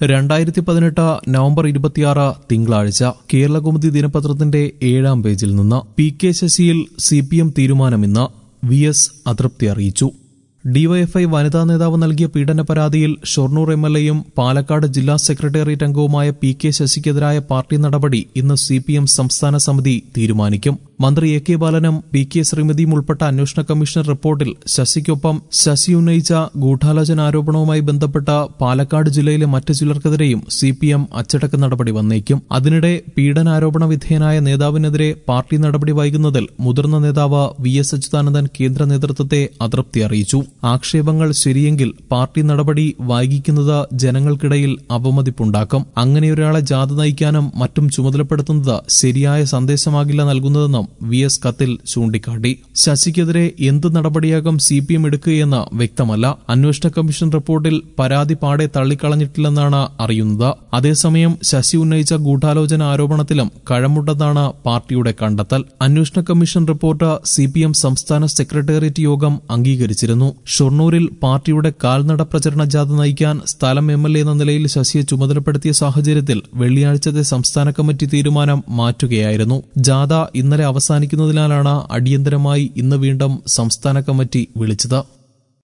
രണ്ടായിരത്തി പതിനെട്ട് നവംബർ ഇരുപത്തിയാറ് തിങ്കളാഴ്ച കേരളകൗമുദി ദിനപത്രത്തിന്റെ ഏഴാം പേജിൽ നിന്ന് പി കെ ശശിയിൽ സി പി എം തീരുമാനമിന്ന് വി എസ് അതൃപ്തി അറിയിച്ചു ഡിവൈഎഫ്ഐ വനിതാ നേതാവ് നൽകിയ പീഡന പരാതിയിൽ ഷൊർണൂർ എം എൽ എയും പാലക്കാട് ജില്ലാ സെക്രട്ടേറിയറ്റ് അംഗവുമായ പി കെ ശശിക്കെതിരായ പാർട്ടി നടപടി ഇന്ന് സി പി എം സംസ്ഥാന സമിതി തീരുമാനിക്കും മന്ത്രി എ കെ ബാലനും പി കെ ശ്രീമതിയും ഉൾപ്പെട്ട അന്വേഷണ കമ്മീഷൻ റിപ്പോർട്ടിൽ ശശിക്കൊപ്പം ശശി ഉന്നയിച്ച ഗൂഢാലോചന ആരോപണവുമായി ബന്ധപ്പെട്ട പാലക്കാട് ജില്ലയിലെ മറ്റു ചിലർക്കെതിരെയും സി പി എം അച്ചടക്ക നടപടി വന്നേക്കും അതിനിടെ പീഡനാരോപണ വിധേയനായ നേതാവിനെതിരെ പാർട്ടി നടപടി വൈകുന്നതിൽ മുതിർന്ന നേതാവ് വി എസ് അച്യുതാനന്ദൻ കേന്ദ്ര നേതൃത്വത്തെ അതൃപ്തി അറിയിച്ചു ആക്ഷേപങ്ങൾ ശരിയെങ്കിൽ പാർട്ടി നടപടി വൈകിക്കുന്നത് ജനങ്ങൾക്കിടയിൽ അപമതിപ്പുണ്ടാക്കും അങ്ങനെയൊരാളെ ജാഥ നയിക്കാനും മറ്റും ചുമതലപ്പെടുത്തുന്നത് ശരിയായ സന്ദേശമാകില്ല നൽകുന്നതെന്നും വി എസ് കത്തിൽ ചൂണ്ടിക്കാട്ടി ശശിക്കെതിരെ എന്ത് നടപടിയാകും സി പി എം എടുക്കുകയെന്ന് വ്യക്തമല്ല അന്വേഷണ കമ്മീഷൻ റിപ്പോർട്ടിൽ പരാതി പാടെ തള്ളിക്കളഞ്ഞിട്ടില്ലെന്നാണ് അറിയുന്നത് അതേസമയം ശശി ഉന്നയിച്ച ഗൂഢാലോചന ആരോപണത്തിലും കഴമുണ്ടെന്നാണ് പാർട്ടിയുടെ കണ്ടെത്തൽ അന്വേഷണ commission report C P M സംസ്ഥാന സെക്രട്ടേറിയറ്റ് യോഗം അംഗീകരിച്ചിരുന്നു ഷൊർണൂരിൽ പാർട്ടിയുടെ കാൽനട പ്രചരണ ജാഥ നയിക്കാൻ സ്ഥലം എം എൽ എ എന്ന നിലയിൽ ശശിയെ ചുമതലപ്പെടുത്തിയ സാഹചര്യത്തിൽ വെള്ളിയാഴ്ചത്തെ സംസ്ഥാന കമ്മിറ്റി തീരുമാനം മാറ്റുകയായിരുന്നു ജാഥ ഇന്നലെ അവസാനിക്കുന്നതിനാലാണ് അടിയന്തരമായി ഇന്ന് വീണ്ടും സംസ്ഥാന കമ്മിറ്റി വിളിച്ചത്